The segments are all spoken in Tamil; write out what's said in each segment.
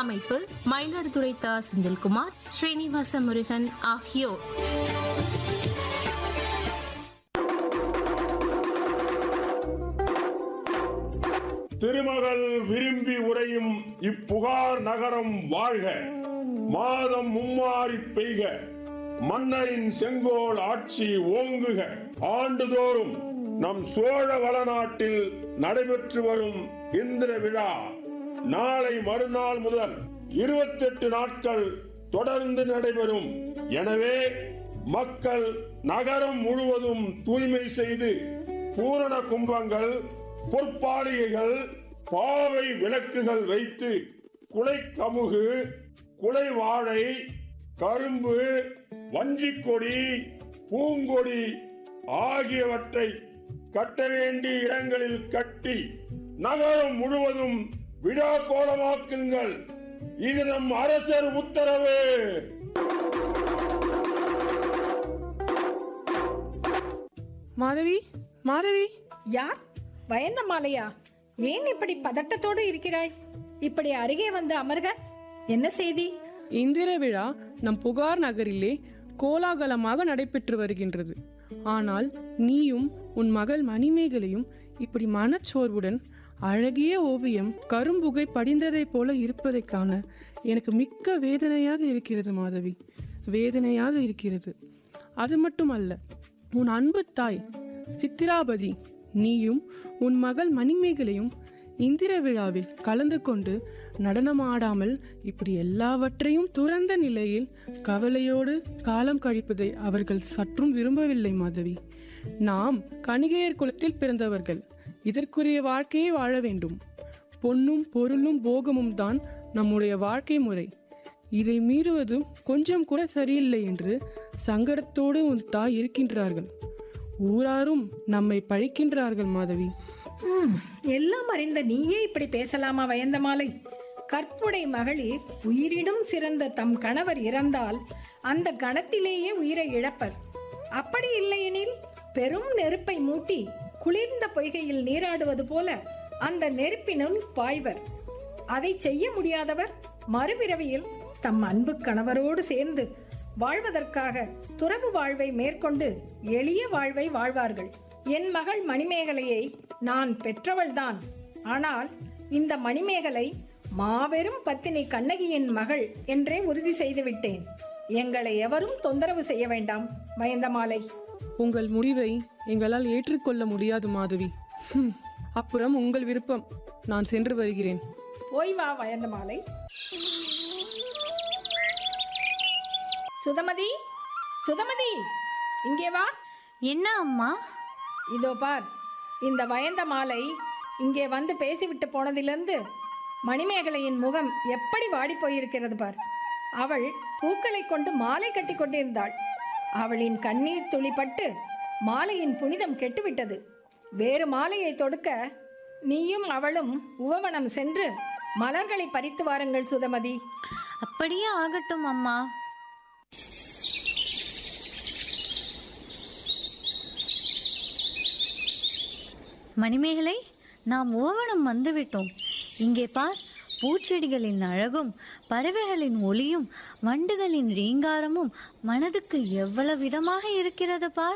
அமைப்பு மயிலாடுதுறை தா செந்தில்குமார் ஸ்ரீனிவாச முருகன் ஆகியோர் திருமகள் விரும்பி உரையும் இப்புகார் நகரம் வாழ்க மாதம் மும்மாறி பெய்க மன்னரின் செங்கோல் ஆட்சி ஓங்குக ஆண்டுதோறும் நம் சோழ வளநாட்டில் நடைபெற்று வரும் இந்திர விழா நாளை மறுநாள் முதல் இருபத்தெட்டு நாட்கள் தொடர்ந்து நடைபெறும் எனவே மக்கள் நகரம் முழுவதும் தூய்மை செய்து பூரண கும்பங்கள் பொற்பாலிகைகள் பாவை விளக்குகள் வைத்து குலை கமுகு குலை வாழை கரும்பு வஞ்சிக்கொடி பூங்கொடி ஆகியவற்றை கட்ட வேண்டிய இடங்களில் கட்டி நகரம் முழுவதும் விழா கோலமாக்குங்கள் இது நம் அரசர் உத்தரவு மாதவி மாதவி யார் வயந்தமாலையா ஏன் இப்படி பதட்டத்தோடு இருக்கிறாய் இப்படி அருகே வந்து அமர்க என்ன செய்தி இந்திர விழா நம் புகார் நகரிலே கோலாகலமாக நடைபெற்று வருகின்றது ஆனால் நீயும் உன் மகள் மணிமேகலையும் இப்படி மனச்சோர்வுடன் அழகிய ஓவியம் கரும்புகை படிந்ததைப் போல இருப்பதைக் காண எனக்கு மிக்க வேதனையாக இருக்கிறது மாதவி வேதனையாக இருக்கிறது அது மட்டுமல்ல உன் அன்பு தாய் சித்திராபதி நீயும் உன் மகள் மணிமேகலையும் இந்திர விழாவில் கலந்து கொண்டு நடனமாடாமல் இப்படி எல்லாவற்றையும் துறந்த நிலையில் கவலையோடு காலம் கழிப்பதை அவர்கள் சற்றும் விரும்பவில்லை மாதவி நாம் கணிகையர் குலத்தில் பிறந்தவர்கள் இதற்குரிய வாழ்க்கையை வாழ வேண்டும் பொன்னும் பொருளும் போகமும் தான் நம்முடைய வாழ்க்கை முறை இதை மீறுவது கொஞ்சம் கூட சரியில்லை என்று சங்கடத்தோடு உன் தாய் இருக்கின்றார்கள் ஊராரும் நம்மை பழிக்கின்றார்கள் மாதவி ம், எல்லாம் அறிந்த நீயே இப்படி பேசலாமா வயந்தமாலை கற்புடை மகளிர் உயிரிடும் சிறந்த தம் கணவர் இறந்தால் அந்த கணத்திலேயே உயிரை இழப்பர் அப்படி இல்லையெனில் பெரும் நெருப்பை மூட்டி குளிர்ந்த பொய்கையில் நீராடுவது போல அந்த நெருப்பினுள் பாய்வர் அதை செய்ய முடியாதவர் மறுபிறவியில் தம் அன்பு கணவரோடு சேர்ந்து வாழ்வதற்காக துறவு வாழ்வை மேற்கொண்டு எளிய வாழ்வை வாழ்வார்கள் என் மகள் மணிமேகலையை நான் பெற்றவள்தான் ஆனால் இந்த மணிமேகலை மாபெரும் பத்தினி கண்ணகியின் மகள் என்றே உறுதி செய்துவிட்டேன் எங்களை எவரும் தொந்தரவு செய்ய வேண்டாம் வயந்தமாலை உங்கள் முடிவை எங்களால் ஏற்றுக்கொள்ள முடியாது மாதவி ஹம், அப்புறம் உங்கள் விருப்பம் நான் சென்று வருகிறேன் போய் வா வயந்தமாலை சுதமதி சுதமதி இங்கே வா என்ன அம்மா இதோ பார் இந்த வயந்த மாலை இங்கே வந்து பேசிவிட்டு போனதிலிருந்து மணிமேகலையின் முகம் எப்படி வாடி போயிருக்கிறது பார் அவள் பூக்களை கொண்டு மாலை கட்டி கொண்டிருந்தாள் அவளின் கண்ணீர் துளிப்பட்டு மாலையின் புனிதம் கெட்டுவிட்டது வேறு மாலையை தொடுக்க நீயும் அவளும் உவவனம் சென்று மலர்களை பறித்து வாருங்கள் சுதமதி அப்படியே ஆகட்டும் அம்மா மணிமேகலை நாம் ஓவனம் வந்துவிட்டோம் இங்கே பார் பூச்செடிகளின் அழகும் பறவைகளின் ஒளியும் வண்டுகளின் ரீங்காரமும் மனதுக்கு எவ்வளவு விதமாக இருக்கிறது பார்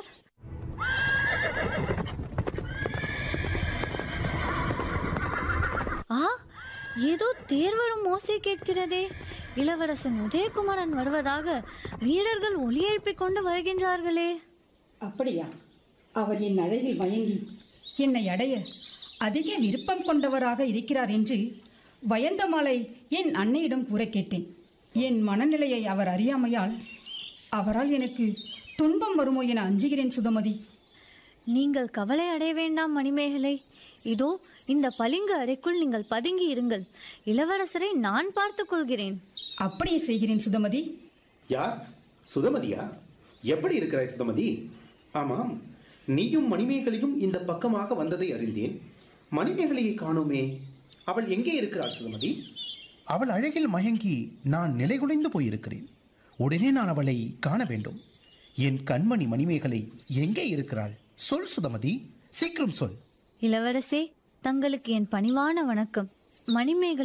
ஆ ஏதோ தேர் வரும் ஓசை கேட்கிறதே இளவரசன் உதயகுமாரன் வருவதாக வீரர்கள் ஒலி எழுப்பிக் கொண்டு வருகின்றார்களே அப்படியா அவர் என் அழகில் மயங்கி என்னை அடைய அதிக விருப்பம் கொண்டவராக இருக்கிறார் என்று வயந்தமாலை என் அன்னையிடம் கூற கேட்டேன் என் மனநிலையை அவர் அறியாமையால் அவரால் எனக்கு துன்பம் வருமோ என அஞ்சுகிறேன் சுதமதி நீங்கள் கவலை அடைய வேண்டாம் மணிமேகலை இதோ இந்த பளிங்கு அறைக்குள் நீங்கள் பதுங்கி இருங்கள் இளவரசரை நான் பார்த்துக் கொள்கிறேன் அப்படியே செய்கிறேன் சுதமதி யார் சுதமதியா எப்படி இருக்கிறாய் சுதமதி ஆமாம் நீயும் மணிமேகலையும் இந்த பக்கமாக வந்ததை அறிந்தேன் மணிமேகலையை காணோமே அவள் எங்கே இருக்கிறாள் சுதமதி அவள் அழகில் மயங்கி நான் நிலைகுலைந்து போயிருக்கிறேன் உடனே நான் அவளை காண வேண்டும் என் கண்மணி மணிமேகலை எங்கே இருக்கிறாள் சொல் சுதமதி சீக்கிரம் சொல் இளவரசே தங்களுக்கு என் பணிவான வணக்கம் மணிமேகலை